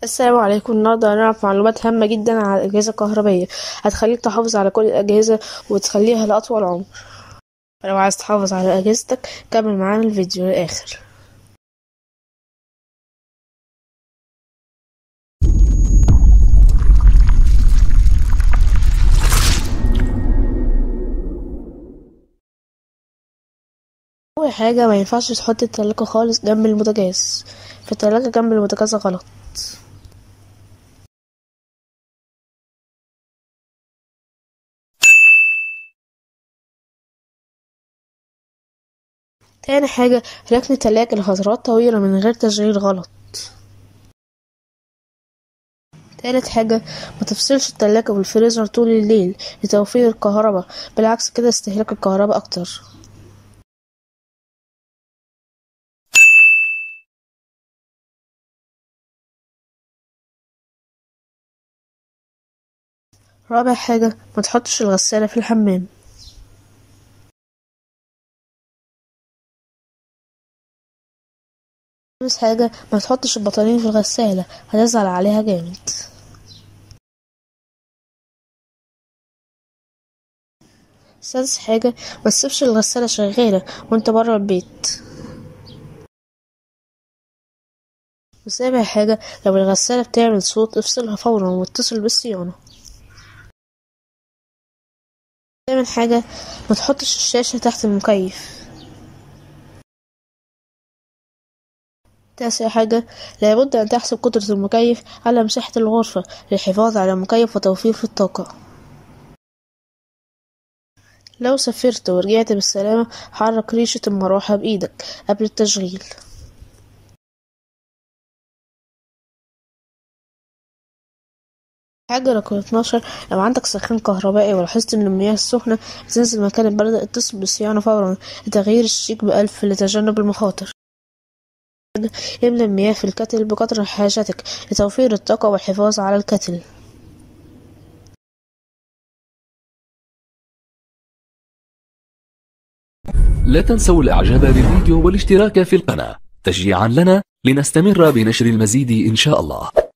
السلام عليكم النهارده هنعرف معلومات هامة جدا عن الأجهزة الكهربائية هتخليك تحافظ على كل الأجهزة وتخليها لأطول عمر لو عايز تحافظ على أجهزتك كمل معانا الفيديو للآخر أول حاجة ما ينفعش تحط التلاجة خالص جنب البوتاجاز في التلاجة جنب البوتاجاز غلط تاني حاجة ركن التلاجة لفترات طويلة من غير تشغيل غلط تالت حاجة ما تفصلش التلاجة والفريزر طول الليل لتوفير الكهرباء بالعكس كده استهلاك الكهرباء أكتر رابع حاجة ما تحطش الغسالة في الحمام خامس حاجة ما تحطش البطانية في الغسالة هتزعل عليها جامد سادس حاجة ما تسيبش الغسالة شغالة وانت برا البيت وسابع حاجة لو الغسالة بتعمل صوت افصلها فورا واتصل بالصيانة تامن حاجة ما تحطش الشاشة تحت المكيف تاسع حاجة لابد أن تحسب قدرة المكيف على مساحة الغرفة للحفاظ على المكيف وتوفير في الطاقة لو سافرت ورجعت بالسلامة حرك ريشة المروحة بإيدك قبل التشغيل حاجة رقم اتناشر لو عندك سخان كهربائي ولاحظت إن المياه السخنة بتنزل مكان الباردة اتصل بالصيانة فورا لتغيير الشيك بألف لتجنب المخاطر املى المياه في الكتل بقدر حاجتك لتوفير الطاقة والحفاظ على الكتل لا تنسوا الاعجاب بالفيديو والاشتراك في القناة تشجيعا لنا لنستمر بنشر المزيد ان شاء الله